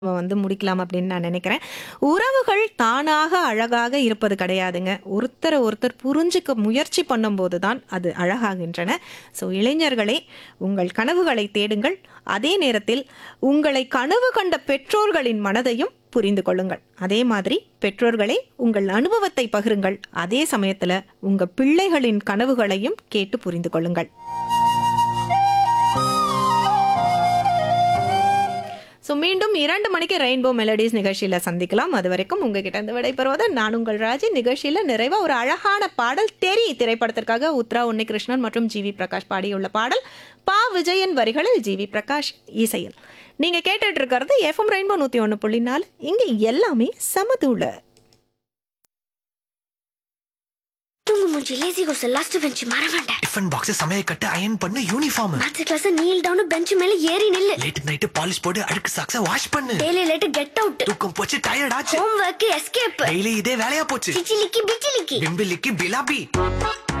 வந்து முடிக்கலாம் அப்படின்னு நான் நினைக்கிறேன் உறவுகள் தானாக அழகாக இருப்பது கிடையாதுங்க ஒருத்தரை ஒருத்தர் புரிஞ்சுக்க முயற்சி பண்ணும்போது தான் அது அழகாகின்றன ஸோ இளைஞர்களே உங்கள் கனவுகளை தேடுங்கள் அதே நேரத்தில் உங்களை கனவு கண்ட பெற்றோர்களின் மனதையும் புரிந்து கொள்ளுங்கள் அதே மாதிரி பெற்றோர்களே உங்கள் அனுபவத்தை பகிருங்கள் அதே சமயத்தில் உங்கள் பிள்ளைகளின் கனவுகளையும் கேட்டு புரிந்து கொள்ளுங்கள் ஸோ மீண்டும் இரண்டு மணிக்கு ரெயின்போ மெலடிஸ் நிகழ்ச்சியில் சந்திக்கலாம் அது வரைக்கும் உங்ககிட்ட இருந்து விடைபெறுவது நான் உங்கள் ராஜி நிகழ்ச்சியில் நிறைவா ஒரு அழகான பாடல் தெரி திரைப்படத்திற்காக உத்ரா உன்னிகிருஷ்ணன் மற்றும் ஜிவி பிரகாஷ் பாடியுள்ள பாடல் பா விஜயன் வரிகளில் ஜிவி பிரகாஷ் இசையில் நீங்கள் கேட்டுட்டு இருக்கிறது எஃப்எம் ரெயின்போ நூற்றி ஒன்று புள்ளி நாலு இங்கே எல்லாமே சமதூள தூங்கு மூஞ்சி லேசி கோஸ் லாஸ்ட் பெஞ்ச் மறவேண்ட டிஃபன் பாக்ஸ் சமையல் கட்டு அயன் பண்ணு uniform maths class kneel down bench மேல ஏறி நில்லு லேட் நைட் பாலிஷ் போட்டு அழுக்கு சாக்ஸ வாஷ் பண்ணு டெய்லி லேட் கெட் அவுட் தூக்கம் போச்சு டயர்ட் ஆச்சு ஹோம் ஒர்க் எஸ்கேப் டெய்லி இதே வேலையா போச்சு சிச்சிலிக்கி பிச்சிலிக்கி பிம்பிலிக்கு பிலாபி